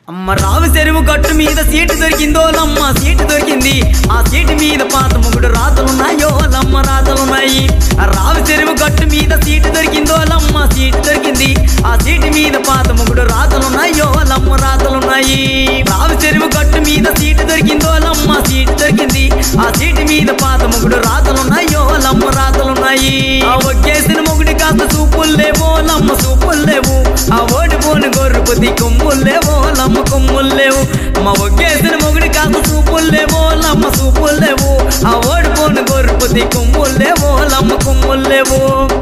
అమ్మ రావి చెరువు గట్టు మీద సీటు దొరికిందో లమ్మ సీటు దొరికింది ఆ సీటు మీద పాత ముగుడు రాతలున్నాయో లమ్మ రాతలున్నాయి ఆ రావి చెరువు గట్టు మీద సీటు దొరికిందో లమ్మ సీటు దొరికింది ఆ సీటు మీద పాత ముగుడు రాతలున్నాయో లమ్మ రాతలున్నాయి రావి చెరువు గట్టు మీద సీటు దొరికిందో లమ్మ సీటు దొరికింది ఆ సీటు మీద పాత ముగుడు రాతలున్నాయో లమ్మ రాతలున్నాయి ఆ ఒగ్గేసిన మొగుడి కాస్త సూపులు లేవో లమ్మ సూపులు లేవు ఆ ఓడిపోని గొర్రెపతి కొమ్ములు లేవో లమ్మ కొమ్ములు లేవు మా ఒగ్గేసిన మొగుడి కాస్త సూపులు లేవో లమ్మ సూపులు లేవు ఆ ఓడిపోని గొర్రెపతి కొమ్ములు లేవో లమ్మ కొమ్ములు లేవు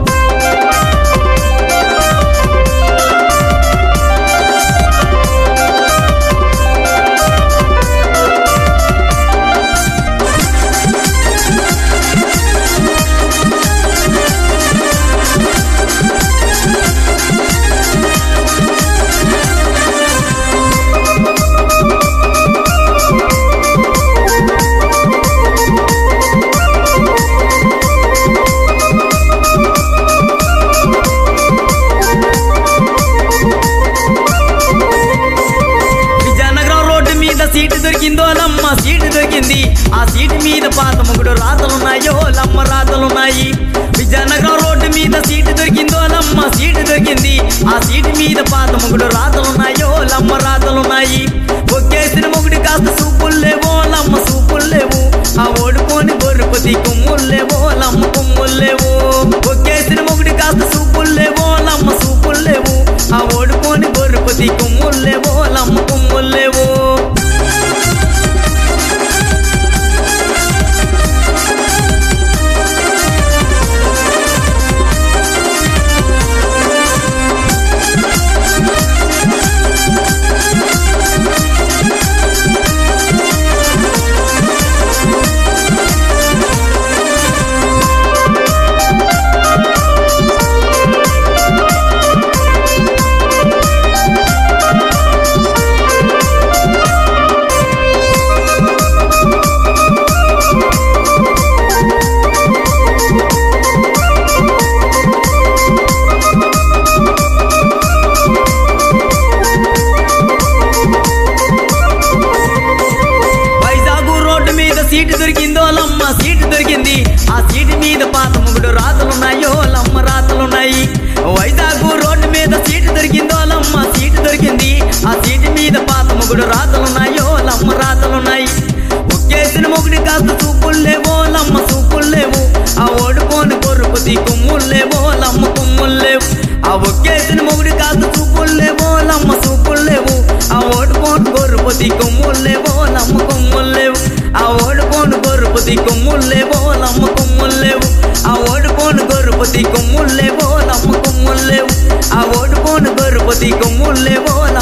విజయనగరం రోడ్డు మీద సీటు దొరికిందో లమ్మ సీటు దొరికింది ఆ సీటు మీద పాత ముగుడు రాతలున్నాయో లమ్మ రాతలున్నాయి విజయనగరం రోడ్డు మీద సీటు దొరికిందో లమ్మ సీటు దొరికింది ఆ సీటు మీద పాత ముగుడు రాతలున్నాయో లమ్మ రాతలున్నాయి ఒక్కేసిన మొగుడి కాస్త సూపులు లేవో లమ్మ సూపులు లేవు ఆ ఓడిపోని గొర్రెపతి కొమ్ములు లేవో లమ్మ కొమ్ములు లేవు ఒక్కేసిన మొగుడి కాస్త సూపులు లేవో లమ్మ సూపులు లేవు ఆ ఓడిపోని గొర్రెపతి కొమ్ములు లేవో లమ్మ కొమ్ములు లేవు వైజాగ్ రోడ్డు మీద సీటు దొరికిందో లమ్మ సీటు దొరికింది ఆ సీటు మీద పాత ముగుడు రాతలున్నాయో లమ్మ రాతలున్నాయి వైజాగ్ రోడ్డు మీద సీటు దొరికిందో లమ్మ సీటు దొరికింది ఆ సీటు మీద పాత ముగుడు రాతలున్నాయో లమ్మ రాతలున్నాయి ఒక్కేసిన మొగుడి కాస్త చూపులు లేవో లమ్మ చూపులు లేవు ఆ ఓడిపోని గొర్రెపతి కొమ్ములు లేవో లమ్మ కొమ్ములు లేవు ఆ ఒక్కేసిన మొగుడి కాస్త చూపులు లేవో లమ్మ చూపులు లేవు ఆ ఓడిపోని గొర్రెపతి కొమ్ములు లేవో లమ్మ కొమ్ములు లేవు ఆ ఓడిపోని గొర్రెపతి కొమ్ములు లేవో లమ్మ కొమ్ములు లేవు ఆ ఓడిపోని గొర్రెపతి కొమ్ములు లేవో లమ్మ కొమ్ములు లేవు ఆ ఓడిపోని గొర్రెపతి కొమ్ములు లేవో